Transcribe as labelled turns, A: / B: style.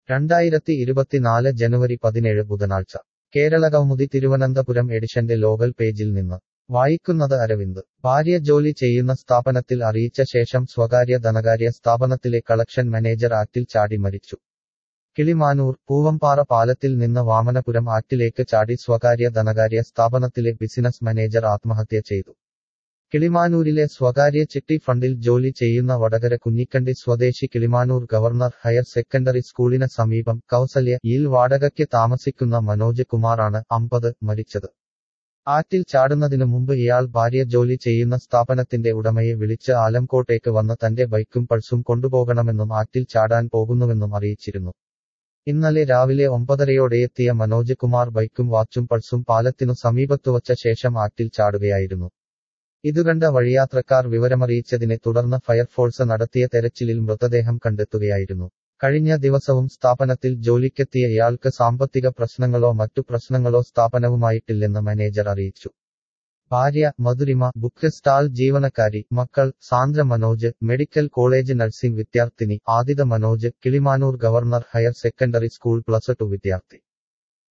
A: രണ്ടായിരത്തി ഇരുപത്തിനാല് ജനുവരി പതിനേഴ് ബുധനാഴ്ച കേരള കൗമുദി തിരുവനന്തപുരം എഡിഷന്റെ ലോകൽ പേജിൽ നിന്ന് വായിക്കുന്നത് അരവിന്ദ് ഭാര്യ ജോലി ചെയ്യുന്ന സ്ഥാപനത്തിൽ അറിയിച്ച ശേഷം സ്വകാര്യ ധനകാര്യ സ്ഥാപനത്തിലെ കളക്ഷൻ മാനേജർ ആറ്റിൽ ചാടി മരിച്ചു കിളിമാനൂർ പൂവമ്പാറ പാലത്തിൽ നിന്ന് വാമനപുരം ആറ്റിലേക്ക് ചാടി സ്വകാര്യ ധനകാര്യ സ്ഥാപനത്തിലെ ബിസിനസ് മാനേജർ ആത്മഹത്യ ചെയ്തു കിളിമാനൂരിലെ സ്വകാര്യ ചിട്ടി ഫണ്ടിൽ ജോലി ചെയ്യുന്ന വടകര കുഞ്ഞിക്കണ്ടി സ്വദേശി കിളിമാനൂർ ഗവർണർ ഹയർ സെക്കൻഡറി സ്കൂളിന് സമീപം കൗസല്യ യിൽ വാടകയ്ക്ക് താമസിക്കുന്ന മനോജ് കുമാറാണ് അമ്പത് മരിച്ചത് ആറ്റിൽ ചാടുന്നതിനു മുമ്പ് ഇയാൾ ഭാര്യ ജോലി ചെയ്യുന്ന സ്ഥാപനത്തിന്റെ ഉടമയെ വിളിച്ച് ആലംകോട്ടേക്ക് വന്ന് തന്റെ ബൈക്കും പൾസും കൊണ്ടുപോകണമെന്നും ആറ്റിൽ ചാടാൻ പോകുന്നുവെന്നും അറിയിച്ചിരുന്നു ഇന്നലെ രാവിലെ ഒമ്പതരയോടെയെത്തിയ മനോജ് കുമാർ ബൈക്കും വാച്ചും പൾസും പാലത്തിനു സമീപത്തുവച്ച ശേഷം ആറ്റിൽ ചാടുകയായിരുന്നു ഇതുകണ്ട വഴിയാത്രക്കാർ വിവരമറിയിച്ചതിനെ തുടർന്ന് ഫയർഫോഴ്സ് നടത്തിയ തെരച്ചിലിൽ മൃതദേഹം കണ്ടെത്തുകയായിരുന്നു കഴിഞ്ഞ ദിവസവും സ്ഥാപനത്തിൽ ജോലിക്കെത്തിയ ഇയാൾക്ക് സാമ്പത്തിക പ്രശ്നങ്ങളോ മറ്റു പ്രശ്നങ്ങളോ സ്ഥാപനവുമായിട്ടില്ലെന്ന് മാനേജർ അറിയിച്ചു ഭാര്യ മധുരിമ ബുക്ക് സ്റ്റാൾ ജീവനക്കാരി മക്കൾ Sandra Manoj medical college nursing വിദ്യാർത്ഥിനി Aditha Manoj Kilimanoor governor higher secondary school plus two വിദ്യാർത്ഥി